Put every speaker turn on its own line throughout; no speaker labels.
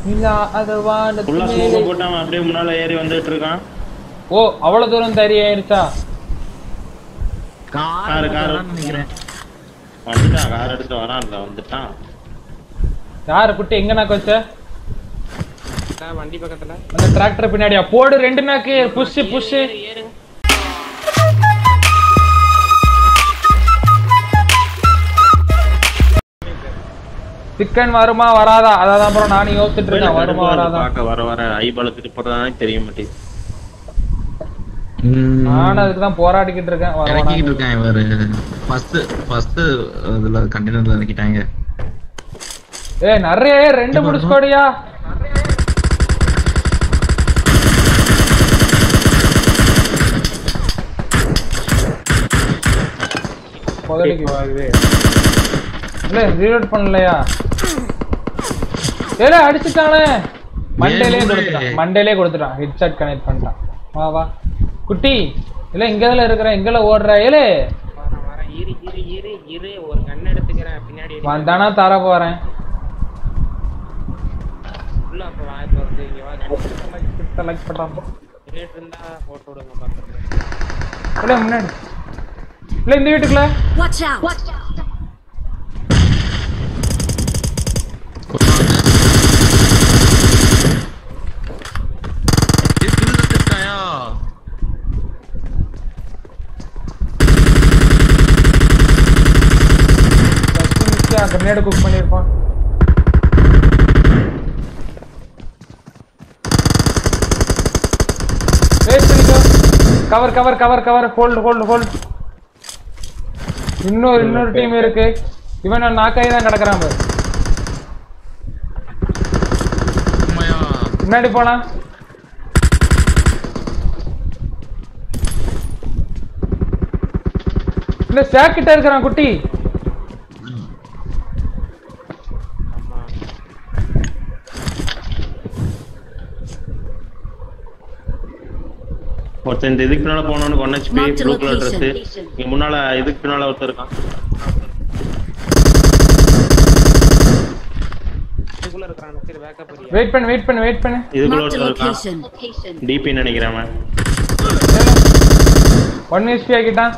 இல்லாத
ஃபுல்லா
வானத்து
ஸ்மோக்க
மேலே
போட்டு அவன் அப்படியே முன்னால ஏறி வந்துட்டு இருக்கான்
ஓ அவ்வளவு தூரம் தறி ஆயிருச்சா
காரு, காரு.
கார் நினைக்கிறேன்
வந்துட்டான் கார் எடுத்து வரான்ல வந்துட்டான்
யாரு குட்டி எங்க நாக்கு வச்ச
அதான் வண்டி பக்கத்துல
அந்த டிராக்டர் பின்னாடியா போடு ரெண்டு நாக்கு புஷ் புஷ்
ஏறு, ஏறுங்க
சிக்கன் வருமா வராதா அதான் அப்புறம் நானும் யோசிச்சுட்டு இருக்கேன் வருமா வராதா
பார்க்க வர வர ஐ பலத்துக்கு போறதானே தெரிய மாட்டேங்குது
நானும் அதுக்கு தான் போராடிக்கிட்டு இருக்கேன்
இறக்கிட்டு
வருவானா
இருக்கான் இவரு ஃபர்ஸ்ட் ஃபர்ஸ்ட் இதுல கண்டெய்னர்ல இறக்கிட்டாங்க
ஏய் நிறைய ரெண்டு முடிச்சுக்கோடியா முதலுக்கு வாங்குது இல்ல ரீலோட் பண்ணலையா ஏல அடிச்சுட்டானே மண்டேலே
ஏன்
கொடுத்துட்டான்
மூளை?
மண்டேலே கொடுத்துட்டான் ஹெட்செட் கனெக்ட் பண்ணிட்டான் வா வா குட்டி இல்ல இங்கதுல இருக்கிற இங்கல ஓடுற ஏலே
வரேன் வரேன் இரு இரு இரு இரு ஒரு கண் எடுத்துக்கிறேன் பின்னாடி அடி.
வந்தானா தர போறேன்
உள்ள அப்ப வாய் திறந்து இங்க வா
செலக்ட் பண்றான்
ரேட் இருந்தா போட்டு விடுங்க பாத்துறேன்
இல்ல முன்னாடி இல்ல இந்த வீட்டுக்குள்ள
Watch out! Watch out!
Grenade cook பண்ணிருப்பான் வெயிட் பண்ணிக்கோ cover cover cover cover hold hold hold இன்னொரு இன்னொரு டீம் இருக்கு இவன் நாக்காய் தான் கிடக்குறான் பாரு முன்னாடி போனா இல்ல சேக்கிட்ட இருக்கிறான் குட்டி
ஆமா
ஒருத்தன் இந்த இதுக்கு பின்னால போனவனுக்கு one HP
Marked
blue colour
location.
Dress இங்க முன்னால இதுக்கு பின்னால ஒருத்தர் இருக்கான்
இதுக்குள்ள இருக்கிறான் சரி பேக்கப் பண்ணியா
வெயிட் பண்ணு வெயிட் பண்ணு வெயிட் பண்ணு
இதுக்குள்ள
Marked a
ஒருத்தர் இருக்கான்
location. Location.
டிபி நினைக்கிறேன் அவன்
ஒன் ஹெச்பி ஆக்கிட்டான்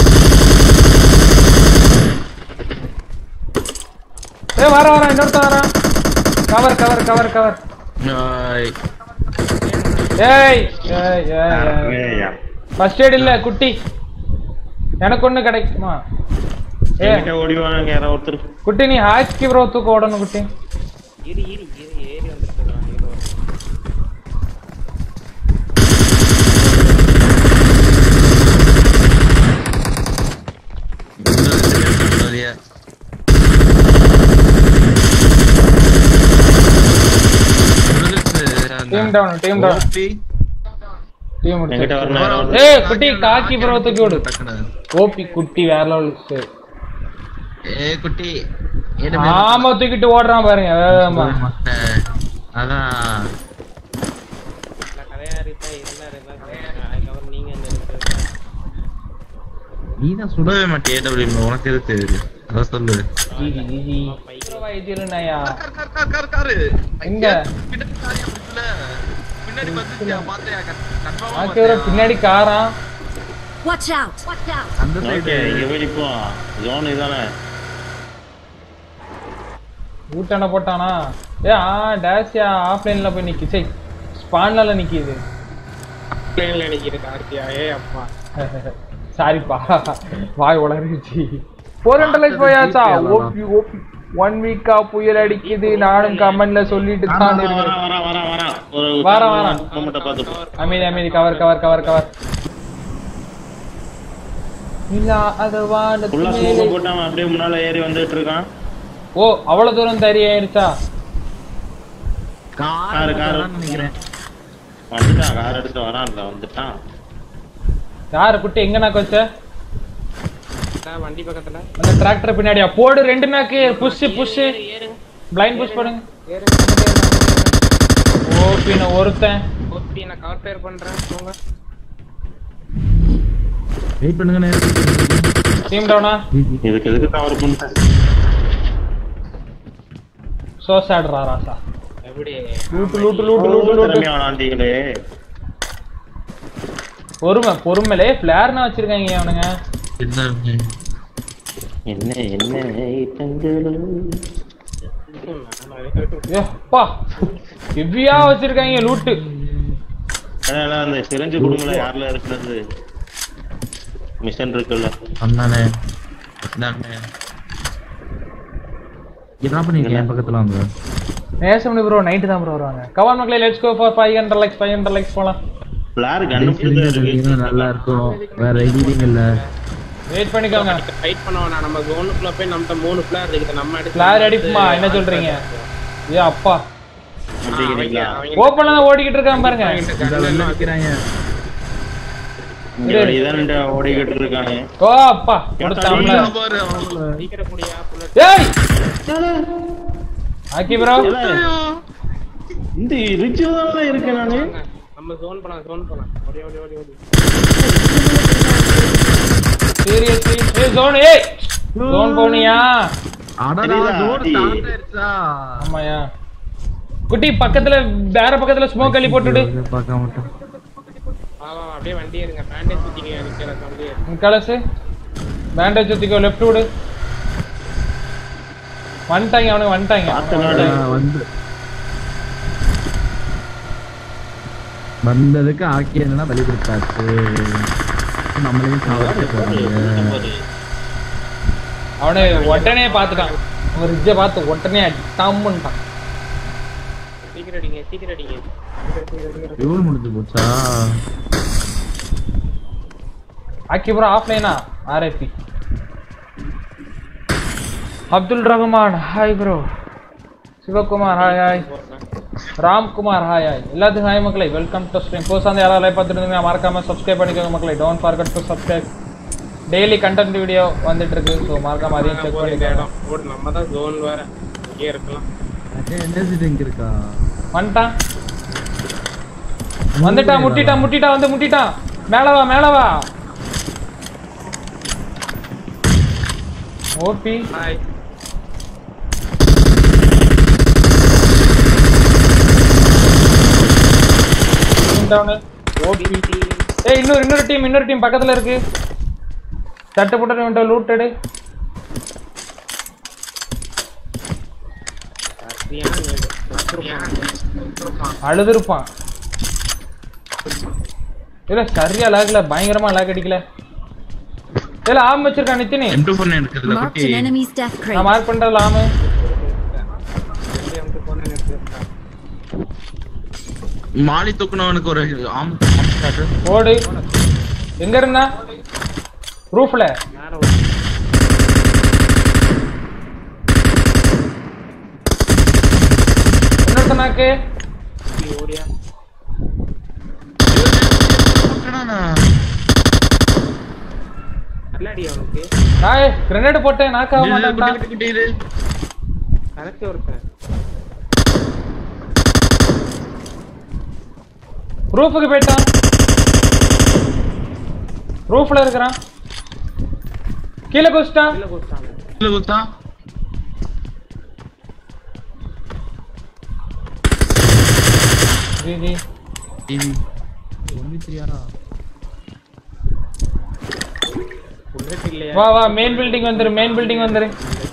ஏ வர வர இன்னொருத்தன் வரான் கவர் கவர் கவர் கவர் ஏய் ஏய் ஏய்
ஏய்யா.
ஃபர்ஸ்ட் எய்ட் இல்ல குட்டி எனக்கு ஒண்ணு கிடைக்குமா ஏ
என்கிட்ட ஓடிவாங்க யாரோ ஒருத்தர்
குட்டி நீ ஹாக்கி ப்ரோ தூக்க ஓடணும் குட்டி
இரு இரு இரு ஏறி வந்துட்டு இருக்கான் இரு ஒரு
team down team down team
என்கிட்ட
முடிச்சு
வரணும்
ஏய் குட்டி காக்கி ப்ரோ தூக்கி விடு ஓபி குட்டி வேற லெவல்
ஏ குட்டி
ஆமா தூக்கிட்டு ஓடுறான் பாருங்க வேகமா
அதான்
இல்ல கதையா இருக்கா இருந்தா இருந்தா கதையா அதுக்கப்புறம் நீங்க என்ன இருக்கிறது
நீ தான் சுடவே மாட்டே ஏடபிள்யூ உனக்கு எது தெரியுது அதான் சொல்லு
ஈஸி ஈஸி வயதிருந்தாயா
கார் கார் கார் கார்
எங்க?
பின்னாடி காரியம் இருக்குல்ல பின்னாடி வந்துச்சியா பாத்தியா கன்ஃபார்மா
ஆக்கி ப்ரோ பின்னாடி காரா
Watch out! Watch out!
அந்த
ஓகே
சைடு
இங்க போய் நிப்போம் ஜோன் இதானே
ஊட்டான போட்டானா ஏ ஆ டேஷியா ஆஃப்லைன்ல போய் நிக்கி சை ஸ்பான்ல நிக்கிது
பிளேன்ல நிக்கிற கார்த்தியா ஏ அப்பா
சாரிப்பா வாய் உளறிச்சு ஃபோர் ஹண்ட்ரட் போயாச்சா ஓபி ஓபி ஒன் வீக்கா புயல் அடிக்குது நானும் கமெண்ட்ல சொல்லிட்டு தான்
வரா
இருக்கேன்
வரா வரா வரா ஒரு
வரா, வரா.
மொமெண்ட்ட பார்த்து போ.
அமைதி அமைதி கவர் கவர் கவர் கவர் இல்ல அது
ஃபுல்லா ஸ்மோக்க போட்டு அவன் அப்படியே முன்னால ஏறி வந்துட்டு இருக்கான்
ஓ அவ்வளவு தூரம் தறி ஆயிருச்சா
காரு, காரு.
கார் நினைக்கிறேன்
வந்துட்டான் கார் எடுத்து வரான்ல வந்துட்டான்
யாரு குட்டி எங்க நாக்கு வச்ச
அதான் வண்டி பக்கத்துல
அந்த டிராக்டர் பின்னாடியா போடு ரெண்டு நாக்கு புஷ் புஷ்
ஏறு, ஏறுங்க
பிளைண்ட் புஷ் பண்ணுங்க
ஏறு ஏறு, ஏறு.
ஓ பின்ன ஒருத்தன்
ஓகே நான் கவர் ஃபயர் பண்றேன் போங்க
வெயிட் பண்ணுங்க நேரம்
டீம் டவுனா
இதுக்கு எதுக்கு கவர் பண்ணிட்டேன்
சோ சாடுறா ராசா
எப்படி
loot loot loot loot loot
திறமையா விளாண்டீங்களே
பொறுமை பொறுமையிலே பிளேர்னா வச்சிருக்காங்க அவனுங்க
என்ன
என்ன என்ன ஐட்டங்களும்
ஏப்பா ஹெவியா வச்சிருக்காங்க லூட்டு
அதனால அந்த சிரஞ்சு குடும்பல யாருல இருக்கிறது மிஷன் இருக்குல்ல
வந்தானே இந்தானே என்ன பண்ணிருக்கேன் என் பக்கத்துல வாங்க
நேசமணி ப்ரோ நைட்டு தான் ப்ரோ வருவாங்க கவான் மக்களே let's go for five hundred likes five hundred likes போலாம்
பிளார் கண்ணு
சொன்னீங்கன்னா நல்லா இருக்கும் வேற எடிட்டிங் இல்ல
வெயிட் பண்ணிக்கோங்க
ஃபைட் பண்ண வேணாம் நம்ம ஜோனுக்குள்ள போய் நம்மகிட்ட மூணு பிளேயர் இருக்குது நம்ம எடுத்து
பிளார் அடிப்புமா என்ன சொல்றீங்க ஏ அப்பா
அப்படிங்கிறீங்களா
ஓப்பன்ல தான் ஓடிக்கிட்டு இருக்கான் பாருங்க
நினைக்கிறாங்க
இங்க இதான் ஓடிக்கிட்டு இருக்காங்க
ஓ அப்பா கொடுத்தாம்ல
பாரு அவங்கள.
சீக்கிரம் கூடியா புல்லட்
ஏய் ஆக்கி ப்ரோ
இந்த ரிச்சுவல் தான் இருக்கேன் நானு
நம்ம ஜோன் போலாம் ஜோன் போலாம் ஓடி ஓடி ஓடி ஓடி
சீரியஸ்லி ஏய் ஜோன் ஏய் ஜோன் போனியா
அடடா,
தெரியுதா?
door
அடி.
start ஆயிடுச்சா?
ஆமாயா குட்டி பக்கத்துல வேற பக்கத்துல ஸ்மோக் அள்ளி போட்டுடு
இதை பார்க்க மாட்டோம்
வா வா வா, அப்படியே வண்டி இருங்க பேண்டேஜ் சுத்திங்க நிக்கிற வண்டி
கலசு பேண்டேஜ் சுத்திக்கோ லெஃப்ட் விடு வந்துட்டாங்க அவனுக்கு வந்துட்டாங்க
பார்த்த
அவனுக்கு
நாடு.
வந்துட்டாங்க.
ஆ, வந்து வந்ததுக்கு ஆக்கி என்னன்னா பலி கொடுத்தாச்சு நம்மளையும் சாவடிக்க போறாங்க
அவனை உடனே பார்த்துட்டான் ஒரு ரிஜ்ஜை பார்த்து உடனே டம்முன்ட்டான்
சீக்கிரம் அடிங்க சீக்கிரம் அடிங்க
இவ்வளவு முடிஞ்சு போச்சா
ஆக்கி ப்ரோ ஆஃப்லைனா RIP Abdul Rahman hi bro Sivakumar hi hi Ramkumar hi hi எல்லாத்துக்கும் ஹாய் மக்களை வெல்கம் டு ஸ்ட்ரீம் போஸ் அந்த யாராவது லைவ் பார்த்துட்டு இருந்தீங்க மறக்காம சப்ஸ்கிரைப் பண்ணிக்கோங்க மக்களை don't forget to subscribe daily content video வந்துட்டு இருக்கு ஸோ மறக்காம அதையும் செக்
போற இந்த
பண்ணிக்கோங்க
இடம் ஓடு நம்ம தான் ஜோன் வேற இங்கே இருக்கலாம்
எனர்ஜி ட்ரிங்க் இருக்கா
வந்துட்டான் வந்துட்டான் முட்டிட்டான் முட்டிட்டான் வந்து முட்டிட்டான் மேல வா மேல வா ஓபி
ஹாய்
டவுனு ஓபி ஏய் இன்னொரு இன்னொரு டீம் இன்னொரு டீம் பக்கத்துல இருக்கு சட்டை போட்டு வந்துட்டு லூட்டடு அழுதுருப்பான் இல்ல சரியா லாக்ல பயங்கரமா லாக் அடிக்கல இல்ல ஆம் வச்சிருக்கான் நித்தினி
எம் டூ ஃபோன் இருக்குதுல
Marked
குட்டி
an enemy's death
நான்
crate.
மார்க் பண்றதுல ஆமு
மாலி தூக்குனவனுக்கு ஒரு ஆம் ஆம் காட்டு
ஓடு எங்க இருந்தா ரூஃப்ல
வேற ஒரு
இன்னொருத்த நாக்கு
குட்டி ஓடியா நல்ல அடி அவனுக்கு
நாய் கிரனேட் போட்டேன் நாக்காக
இது குட்டி
மாட்டான்
குட்டி குட்டி இது
கரெக்ட் ஒருத்தன்
ரூஃபுக்கு போயிட்டான் ரூஃப்ல இருக்கிறான் கீழே குச்சிட்டான்
கீழே கொடுத்தாங்க
கீழே குத்தா
ஜி ஜி
டிவி ஒண்ணு தெரியாரா
புல்லட் இல்லையா
வா வா மெயின் பில்டிங் வந்துரு மெயின் பில்டிங் வந்துரு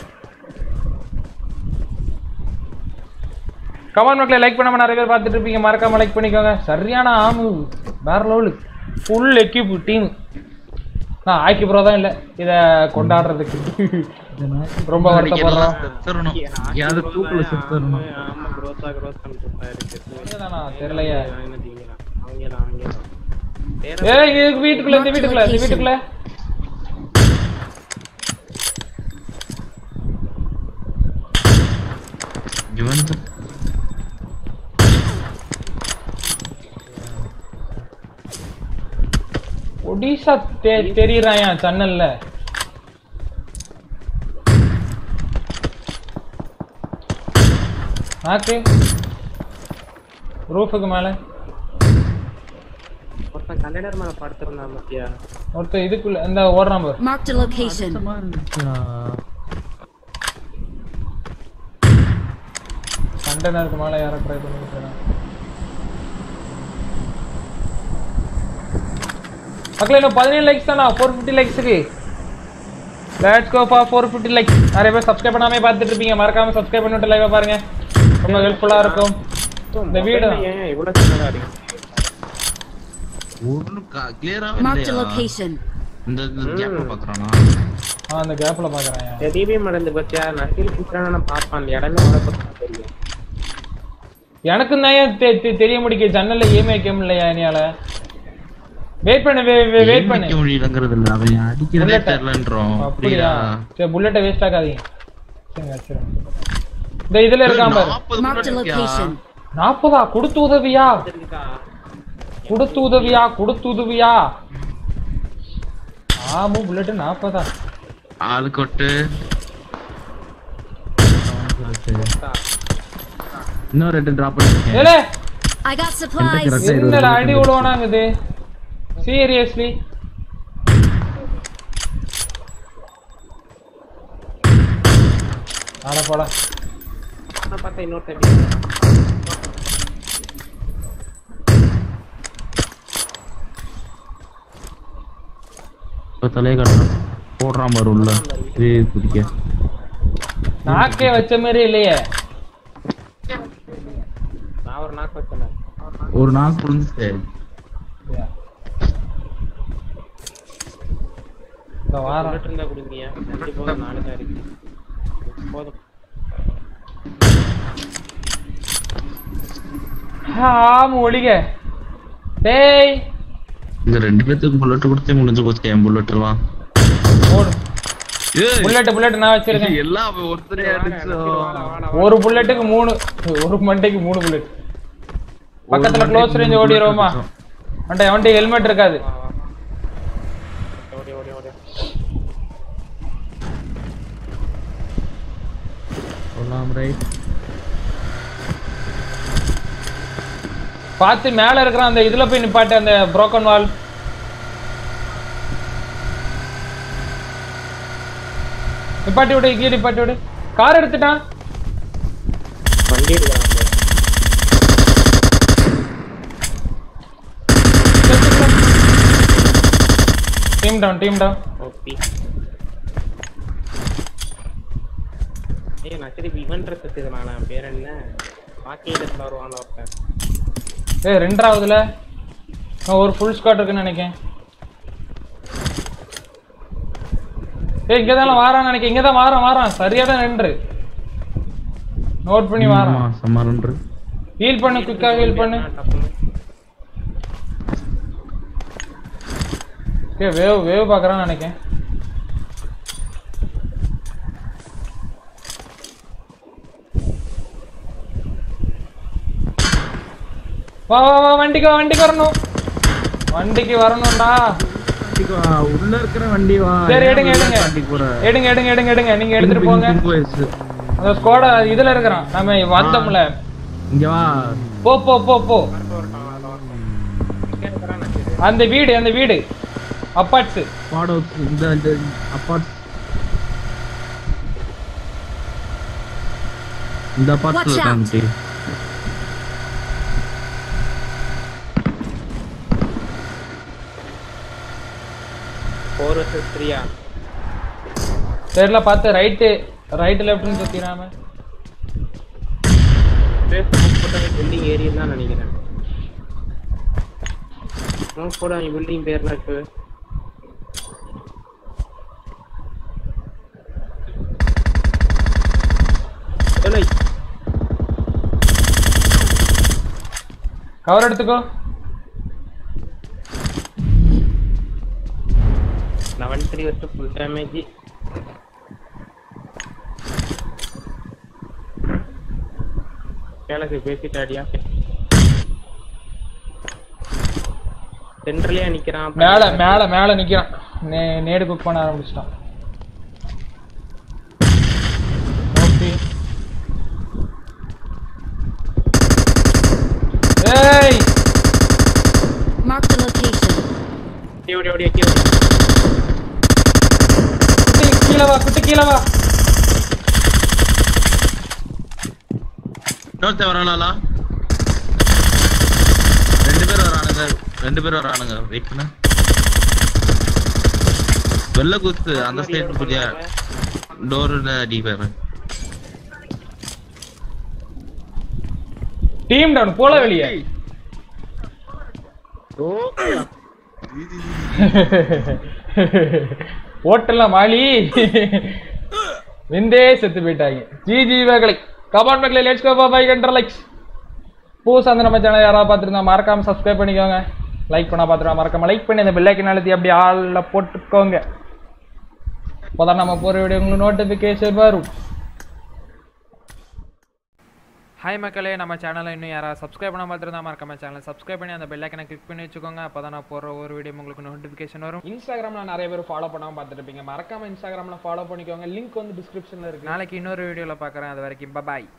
கமெண்ட் மக்களை லைக் பண்ணாம நிறைய பேர் பார்த்துட்டு இருப்பீங்க மறக்காம லைக் பண்ணிக்கோங்க சரியான ஆமு வேற லெவலு ஃபுல் எக்யூப் டீம் நான் ஆக்கி ப்ரோ தான் இல்லை இதை கொண்டாடுறதுக்கு ரொம்ப வருத்தப்படுறோம்
செத்துறணும் யாவது தூக்குல செத்துறணும்
ஆமா growth-ஆ growth பண்ணிட்டு இருக்கு
நீங்கதானா? தெரியலையே
என்ன தீங்களா அவங்க தான் அவங்க தான் வேற
ஏய் இது வீட்டுக்குள்ள இந்த வீட்டுக்குள்ள இந்த வீட்டுக்குள்ள
இவன்
ஒடிசா தெ தெரியறாயா சன்னல்ல நாக்கு ரூஃபுக்கு மேல
ஒருத்தன் கண்டெய்னர் மேல படுத்திருந்தான் மத்தியா
ஒருத்தர் இதுக்குள்ள இந்த ஓடுறான் பாரு
Marked a location.
கண்டெய்னருக்கு மேலே யாரை ட்ரை பண்ணிட்டு இருக்காங்க மக்களே இன்னும் பதினேழு லைக்ஸ் தானா ஃபோர் ஃபிஃப்டி லைக்ஸுக்கு let's go for four fifty likes நிறைய பேர் சப்ஸ்கிரைப் பண்ணாமே பார்த்துட்டு இருப்பீங்க மறக்காம சப்ஸ்கிரைப் பண்ணிட்டு லைவ் பாருங்க ரொம்ப ஹெல்ப்ஃபுல்லாக இருக்கும் இந்த வீடு தான்.
ஏன் இவ்வளவு சின்னதா இருக்கு
ஒன்றும் கிளியரா
Marked a
இல்லையா
location.
இந்த கேப்ல பாக்குறானா
ஆ அந்த கேப்பில் பார்க்குறேன்
எதையுமே மறந்து பத்தியா நசில் குச்சான பார்ப்பான் அந்த இடமே உனக்கு தெரியும்
எனக்கு தான் ஏன் தெ- தெ- தெரிய முடிக்க ஜன்னல்ல ஏமே வைக்க முடியலையா என்னையால வெயிட் பண்ணு வெயிட் பண்ணு
ஏன் முடியலங்கிறது இல்ல அவன் அடிக்கிறதே
Bullet.
தெரியலன்றோம்
அப்படியா
புரியுதா
சரி புல்லட்டை வேஸ்ட் ஆகாதீங்க சரிங்க வச்சிருங்க இந்த இதுல இருக்கான் பாரு
நாற்பது
Marked a
bullet இருக்கியா?
location.
நாற்பதா கொடுத்து உதவியா
தெரியுதா
கொடுத்து உதவியா கொடுத்து உதவியா ஆமா புல்லட் நாற்பதா
ஆளு கொட்டு இன்னும் ரெண்டு டிராப் பண்ணிருக்கேன்
ஏலே
I got supplies.
correct.
என்னடா அடி விடுவானாங்குது சீரியஸ்லி ஆட போடா
நான் பார்த்தா இன்னொரு தட்டி
இப்ப தலையை கட்டுறான் போடுறான் பாரு உள்ள இது குடிக்க
நாக்கே வச்ச மாதிரி இல்லையே
நான் ஒரு நாக்கு வச்சேன்
ஒரு நாள் புரிஞ்சுச்சு
இந்த வாரம்
புல்லட் இருந்தா கொடுங்க ரெண்டு போதும் நாலு தான் இருக்கு போதும்
ஆமா ஒளிக டேய்
இந்த ரெண்டு பேத்துக்கு புல்லட் கொடுத்தே முடிஞ்சு போச்சு என் புல்லட் எல்லாம்
ஓடு புல்லட் புல்லட் நான் வச்சிருக்கேன்
எல்லாம் அவன் ஒருத்தரே அடிச்சோம்
ஒரு புல்லட்டுக்கு மூணு ஒரு மண்டைக்கு மூணு புல்லட் பக்கத்துல க்ளோஸ் ரேஞ்ச் ஓடிடுவோமா மண்டை அவன்கிட்ட ஹெல்மெட் இருக்காது
வா வா ஓடி ஓடி ஓடி
சொல்லலாம் ரைட்
பார்த்து மேல இருக்கிற அந்த இதுல போய் நிப்பாட்டு அந்த broken வால் நிப்பாட்டி விடு இங்கே நிப்பாட்டி விடு கார் எடுத்துட்டான்
வண்டி எடுக்கலாம்
team down team down
OP ஏய் நான் சரி இவன் ட்ரெஸ் வச்சுக்கிறான் நான் பேர் என்ன பாக்கியில வருவான் ஒருத்தன்
ஏய் ரெண்டாவதுல நான் ஒரு ஃபுல் ஸ்காட் இருக்குன்னு நினைக்கேன் ஏய் இங்க தான் வாரான்னு நினைக்கிறேன் இங்க தான் வாரான் வாரான் சரியா தான் நின்று நோட் பண்ணி வாரான்
சம்மரன்று
ஹீல் பண்ணு குயிக்கா ஹீல் பண்ணு
டப்புன்னு
ஏய் வேவ் வேவ் பார்க்கறான்னு நினைக்கேன் வா வா வா வண்டிக்கு வா வண்டிக்கு வரணும் வண்டிக்கு வரணும்டா
உள்ள இருக்கிற வண்டி வா
சரி, எடுங்க, எடுங்க.
வண்டிக்கு போற
எடுங்க எடுங்க எடுங்க எடுங்க நீங்க எடுத்துட்டு போங்க
பிங்க் வயசு.
அந்த ஸ்குவாட இதுல இருக்கிறான் நம்ம வந்தோம்ல
இங்க வா
போ போ போ போ
வரட்டும் வரட்டும் அதில் வரட்டும் இங்கே இருக்கிறான் நான் சரி
அந்த வீடு அந்த வீடு அப்பாட்ஸ்
ஸ்குவாட் ஹவுஸ் இந்த இந்த அப்பார்ட் இந்த அப்பார்ட்ல
Watch out.
இருக்காங்க
ஃபோர் வர்சஸ் த்ரீயா
தெரியல பார்த்து ரைட்டு ரைட் லெஃப்ட்னு சுத்திராம
ஸ்பேஸ் ஸ்மோக் போட்ட பில்டிங் ஏரியா தான் நினைக்கிறேன் ஸ்மோக் போட அவங்க பில்டிங் பேர்லாம் இருக்கு ஏலே,
கவர் எடுத்துக்கோ
லெவன் த்ரீ வச்சு ஃபுல் டேமேஜ் கேளக்கு பேசிட்டாடியா சென்ட்ரலே நிக்கிறான்
மேல மேல மேல நிக்கிறான் நே நேடு குக் பண்ண ஆரம்பிச்சிட்டான் ஓகே ஏய்
Marked a location.
ஓடி ஓடி ஓடி ஓடி
குட்டி கீழே வா குட்டி கீழே வா
இன்னொருத்தன் வரானா ரெண்டு பேர் வரானுங்க ரெண்டு பேர் வரானுங்க வெயிட் பண்ண வெள்ள குத்து அந்த சைடு புதிய டோர் அடி பேரு
டீம் டவுன் போல வெளியே ஓட்டெல்லாம் மாலி வெந்தே செத்து போயிட்டாங்க ஜி ஜி மக்களை கமெண்ட் மக்களை லெட்ஸ் கோ பை கண்டர் லைக்ஸ் புதுசா அந்த நம்ம சேனல் யாராவது பார்த்துருந்தா மறக்காம சப்ஸ்கிரைப் பண்ணிக்கோங்க லைக் பண்ணா பார்த்துருவா மறக்காம லைக் பண்ணி அந்த பெல்லைக்கன் அழுத்தி அப்படி ஆள்ல போட்டுக்கோங்க அப்போதான் நம்ம போற வீடியோ உங்களுக்கு நோட்டிஃபிகேஷன் வரும் ஹாய் மக்களே நம்ம சேனலை இன்னும் யாராவது சப்ஸ்கிரைப் பண்ண பார்த்துருந்தா மறக்காம சேனலை சப்ஸ்கிரைப் பண்ணி அந்த பெல் ஐக்கனை கிளிக் பண்ணி வச்சுக்கோங்க அப்போ தான் நான் போடுற ஒரு வீடியோ உங்களுக்கு நோட்டிஃபிகேஷன் வரும் இன்ஸ்டாகிராம்ல நிறைய பேர் ஃபாலோ பண்ணாமல் பார்த்துட்டு இருப்பீங்க மறக்காம இன்ஸ்டாகிராமில் ஃபாலோ பண்ணிக்கோங்க லிங்க் வந்து டிஸ்கிரிப்ஷனில் இருக்கு நாளைக்கு இன்னொரு வீடியோவில் பார்க்குறேன் அது வரைக்கும் பாய்